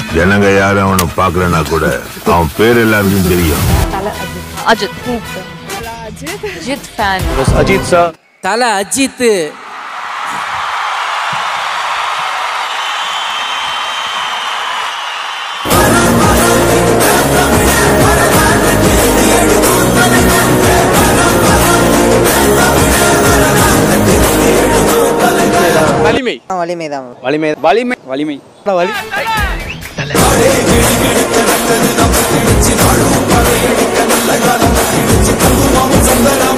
ஜனங்க யாரும் அவனை பார்க்கலனா கூட அவன் பேர் எல்லாருக்கும் தெரியும் அஜித் அஜித் ஃபேன் அஜித் சார் தல அஜித் வலிமை வலிமை தான் வலிமை வலிமை வலிமை வலி வலிமை